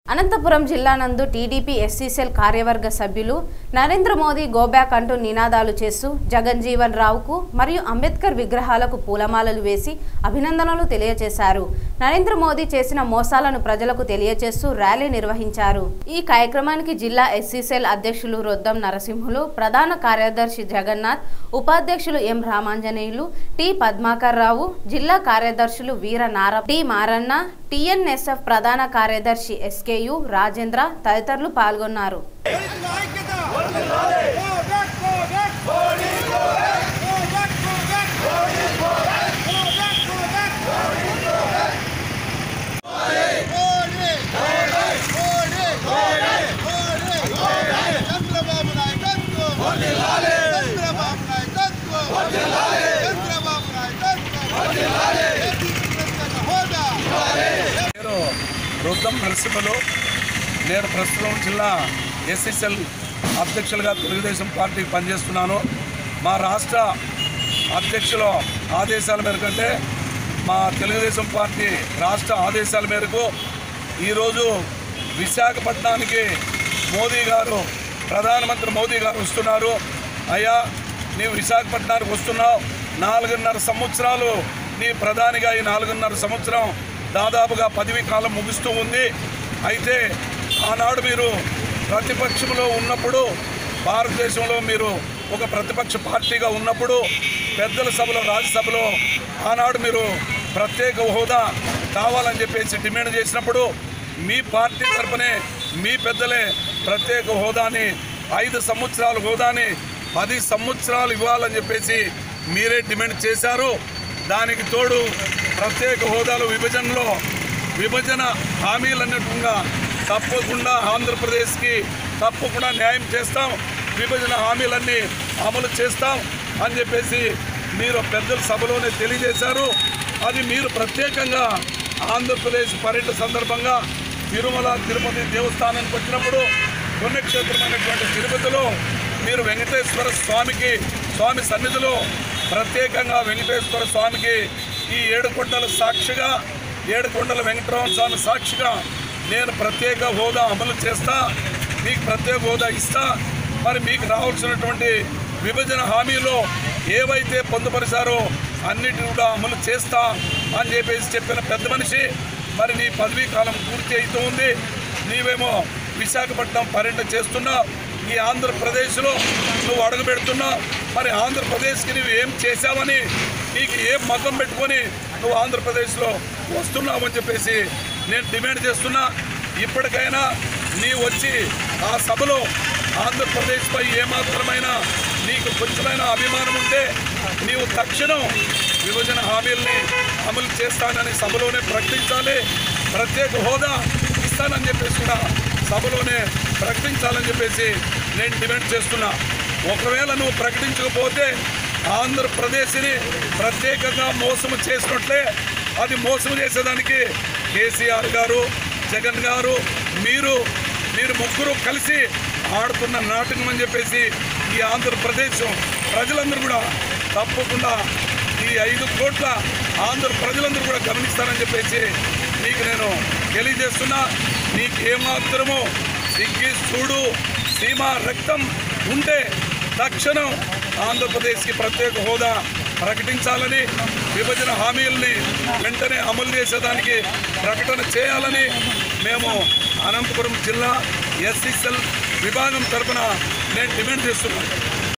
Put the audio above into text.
అనంతపురం జిల్లా నందు TDP SC cell కార్యవర్గ సభ్యులు నరేంద్ర మోదీ గోబ్యాక్ అంటూ నినాదాలు చేస్తూ జగన్ జీవన్ రావుకు మరియు అంబేద్కర్ విగ్రహాలకు పూలమాలలు వేసి అభినందనలు తెలియజేశారు నరేంద్ర మోదీ చేసిన మోసాలను ప్రజలకు తెలియజేస్తూ ర్యాలీ నిర్వహించారు ఈ కార్యక్రమానికి జిల్లా ఎస్సీసెల్ అధ్యక్షులు రొద్దం నరసింహులు ప్రధాన కార్యదర్శి జగన్నాథ్ ఉపాధ్యక్షులు ఎం రామాంజనేయులు టి పద్మాకర్ రావు జిల్లా కార్యదర్శులు వీర నార టి మారన్న టిఎన్ఎస్ఎఫ్ ప్రధాన కార్యదర్శి ఎస్కేయు రాజేంద్ర తదితరులు పాల్గొన్నారు చంద్రబాబు నాయకత్వం చంద్రబాబు నాయకత్వం చంద్రబాబు నాయకత్వం హోదా పేరు రుద్దం నరసింహలు నేను ప్రస్తుతం జిల్లా ఎస్ఎస్ఎల్ అధ్యక్షులుగా తెలుగుదేశం పార్టీకి పనిచేస్తున్నాను మా రాష్ట్ర అధ్యక్షుల ఆదేశాల మేరకు అంటే మా తెలుగుదేశం పార్టీ రాష్ట్ర ఆదేశాల మేరకు ఈరోజు విశాఖపట్నానికి మోదీ గారు ప్రధానమంత్రి మోదీ గారు వస్తున్నారు అయ్యా నీవు విశాఖపట్నానికి వస్తున్నావు నాలుగున్నర సంవత్సరాలు నీ ప్రధానిగా ఈ నాలుగున్నర సంవత్సరం దాదాపుగా పదవి కాలం ముగుస్తూ ఉంది అయితే ఆనాడు మీరు ప్రతిపక్షంలో ఉన్నప్పుడు భారతదేశంలో మీరు ఒక ప్రతిపక్ష పార్టీగా ఉన్నప్పుడు పెద్దల సభలో రాజ్యసభలో ఆనాడు మీరు ప్రత్యేక హోదా కావాలని చెప్పేసి డిమాండ్ చేసినప్పుడు మీ పార్టీ తరపునే మీ పెద్దలే ప్రత్యేక హోదాని ఐదు సంవత్సరాల హోదాని పది సంవత్సరాలు ఇవ్వాలని చెప్పేసి మీరే డిమాండ్ చేశారు దానికి తోడు ప్రత్యేక హోదాలు విభజనలో విభజన హామీలన్నట్టుగా తప్పకుండా ఆంధ్రప్రదేశ్కి తప్పకుండా న్యాయం చేస్తాం విభజన హామీలన్నీ అమలు చేస్తాం అని చెప్పేసి మీరు పెద్దల సభలోనే తెలియజేశారు అది మీరు ప్రత్యేకంగా ఆంధ్రప్రదేశ్ పర్యటన సందర్భంగా తిరుమల తిరుపతి దేవస్థానానికి వచ్చినప్పుడు పుణ్యక్షేత్రమైనటువంటి తిరుపతిలో మీరు వెంకటేశ్వర స్వామికి స్వామి సన్నిధిలో ప్రత్యేకంగా వెంకటేశ్వర స్వామికి ఈ ఏడు కొండల సాక్షిగా ఏడు కొండల వెంకటరమణ స్వామి సాక్షిగా నేను ప్రత్యేక హోదా అమలు చేస్తా మీకు ప్రత్యేక హోదా ఇస్తా మరి మీకు రావాల్సినటువంటి విభజన హామీలో ఏవైతే పొందుపరిచారో అన్నిటిని కూడా అమలు చేస్తా అని చెప్పేసి చెప్పిన పెద్ద మనిషి మరి నీ పదవీ కాలం పూర్తి అవుతూ ఉంది నీవేమో విశాఖపట్నం పర్యటన చేస్తున్నావు ఈ ఆంధ్రప్రదేశ్లో నువ్వు అడుగు పెడుతున్నావు మరి ఆంధ్రప్రదేశ్కి నువ్వు ఏం చేశావని నీకు ఏం మతం పెట్టుకొని నువ్వు ఆంధ్రప్రదేశ్లో వస్తున్నావు అని చెప్పేసి నేను డిమాండ్ చేస్తున్నా ఇప్పటికైనా నీ వచ్చి ఆ సభలో ఆంధ్రప్రదేశ్పై ఏమాత్రమైన నీకు కొంచెమైన అభిమానం ఉంటే నీవు తక్షణం విభజన హామీల్ని అమలు చేస్తానని సభలోనే ప్రకటించాలి ప్రత్యేక హోదా ఇస్తానని చెప్పేసి కూడా సభలోనే ప్రకటించాలని చెప్పేసి నేను డిమాండ్ చేస్తున్నా ఒకవేళ నువ్వు ప్రకటించకపోతే ఆంధ్రప్రదేశ్ని ప్రత్యేకంగా మోసం చేసినట్లే అది మోసం చేసేదానికి కేసీఆర్ గారు జగన్ గారు మీరు మీరు ముగ్గురు కలిసి ఆడుతున్న నాటకం అని చెప్పేసి ఈ ఆంధ్రప్రదేశ్ ప్రజలందరూ కూడా తప్పకుండా ఈ ఐదు కోట్ల ఆంధ్ర ప్రజలందరూ కూడా గమనిస్తారని చెప్పేసి నీకు నేను తెలియజేస్తున్నా నీకు ఏమాత్రమో సిగ్గి చూడు సీమ రక్తం ఉంటే తక్షణం ఆంధ్రప్రదేశ్కి ప్రత్యేక హోదా ప్రకటించాలని విభజన హామీల్ని వెంటనే అమలు చేసేదానికి ప్రకటన చేయాలని మేము అనంతపురం జిల్లా ఎస్సీసెల్ విభాగం తరపున నేను డిమాండ్ చేస్తున్నాను